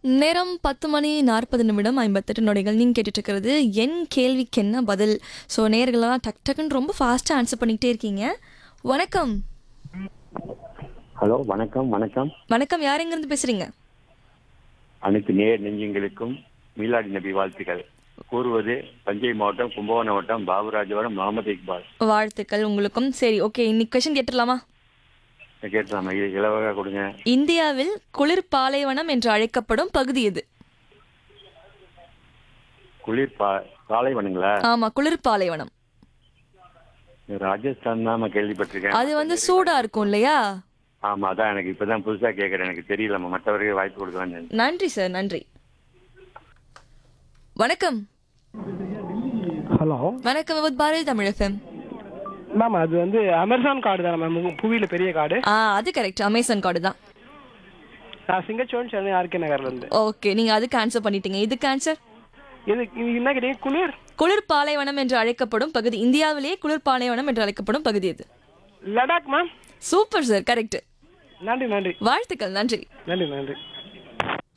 நேரம் பத்து மணி நாற்பது நிமிடம் ஐம்பத்தெட்டு நொடிகள் நீங்கள் கேட்டுட்டு இருக்கிறது என் கேள்விக்கு என்ன பதில் ஸோ நேர்களெல்லாம் டக் டக்குன்னு ரொம்ப ஃபாஸ்ட்டாக ஆன்சர் பண்ணிக்கிட்டே இருக்கீங்க வணக்கம் ஹலோ வணக்கம் வணக்கம் வணக்கம் யார் எங்கேருந்து பேசுகிறீங்க அனைத்து நேர் நெஞ்சங்களுக்கும் மீலாடி நபி வாழ்த்துக்கள் கூறுவது தஞ்சை மாவட்டம் கும்பகோணம் மாவட்டம் பாபுராஜபுரம் முகமது இக்பால் வாழ்த்துக்கள் உங்களுக்கும் சரி ஓகே இன்னைக்கு கொஷின் கேட்டுடலாமா கேட்டலாமா இது இலவக கொடுங்க இந்தியாவில் குளிர் பாலைவனம் என்று அழைக்கப்படும் பகுதி எது குளிர் பா பாலைவனங்களா ஆமாம் குளிர் பாலைவனம் ராஜஸ்தான் தான் நான் கேள்விப்பட்டிருக்கேன் அது வந்து சூடாக இருக்கும் இல்லையா ஆமா அதான் எனக்கு இப்பதான் புதுசா கேட்கறேன் எனக்கு தெரியலம்மா மற்றவருக்கு வாய்ப்பு கொடுக்கலாம்னு நன்றி சார் நன்றி வணக்கம் ஹலோ வணக்கம் with Bharathi Tamil FM ma'am அது வந்து அமேசான் கார்டு தானே மேம் புவியில பெரிய கார்டு ஆ அது கரெக்ட் அமேசான் கார்டு தான் நான் சிங்கச்சோன் சென்னை ஆர்கே நகர்ல இருந்து ஓகே நீங்க அதுக்கு ஆன்சர் பண்ணிட்டீங்க இதுக்கு ஆன்சர் இது இது என்ன கேட்டீங்க குளிர் குளிர் பாலைவனம் என்று அழைக்கப்படும் பகுதி இந்தியாவிலேயே குளிர் பாலைவனம் என்று அழைக்கப்படும் பகுதி இது Ladakh ma'am super sir correct நன்றி நன்றி வாழ்த்துக்கள் நன்றி நன்றி நன்றி